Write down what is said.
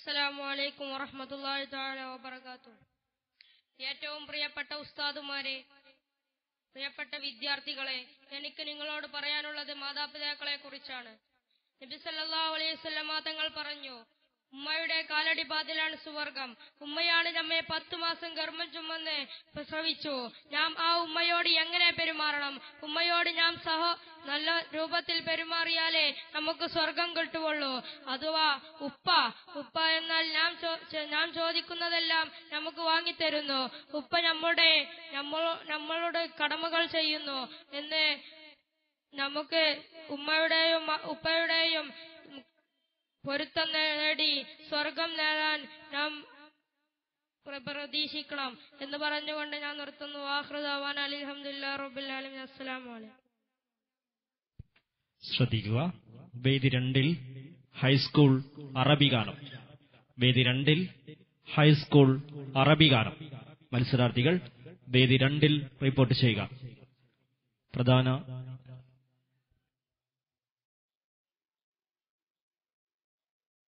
അസ്സലാമു അലൈക്കും വറഹ്മത്തുള്ളാഹി തആല വബറകാതുഹു ഏറ്റവും പ്രിയപ്പെട്ട ഉസ്താദുമാരെ പ്രിയപ്പെട്ട വിദ്യാർത്ഥികളെ എനിക്ക് നിങ്ങളോട് പറയാനുള്ളത് മാതാപിതാക്കളെ കുറിച്ചാണ് നബി സല്ലല്ലാഹു അലൈഹി വസല്ലമ തങ്ങൾ പറഞ്ഞു ഉമ്മയുടെ കാലടി പാതിലാണ് സുവർഗം ഉമ്മയാണ് നമ്മെ പത്തു മാസം ഗർഭം ചുമന്ന് പ്രസവിച്ചു നാം ആ ഉമ്മയോട് എങ്ങനെ പെരുമാറണം ഉമ്മയോട് നാം സഹോ നല്ല രൂപത്തിൽ പെരുമാറിയാലേ നമുക്ക് സ്വർഗം കിട്ടുകയുള്ളൂ അഥവാ ഉപ്പ ഉപ്പ എന്നാൽ നാം ചോ- ചെ- നാം ചോദിക്കുന്നതെല്ലാം നമുക്ക് വാങ്ങിത്തരുന്നു ഉപ്പ നമ്മുടെ നമ്മൾ നമ്മളോട് കടമകൾ ചെയ്യുന്നു എന്ന് നമുക്ക് ഉമ്മയുടെയും മ- ഉപ്പയുടെയും പൊരുത്തം നേടി സ്വർഗം നേടാൻ നാം പ്ര- പ്രതീക്ഷിക്കണം എന്ന് പറഞ്ഞുകൊണ്ട് ഞാൻ നിർത്തുന്നു വാഹൃദാവാൻ അലിഹമ്മദില്ലാ റബ്ബുൽ അസ്സലാമു അലൈക്കും ശ്രദ്ധിക്കുക വേദി രണ്ടിൽ ഹൈസ്കൂൾ അറബി ഗാനം വേദി രണ്ടിൽ ഹൈസ്കൂൾ അറബി ഗാനം മത്സരാർത്ഥികൾ വേദി രണ്ടിൽ റിപ്പോർട്ട് ചെയ്യുക പ്രധാന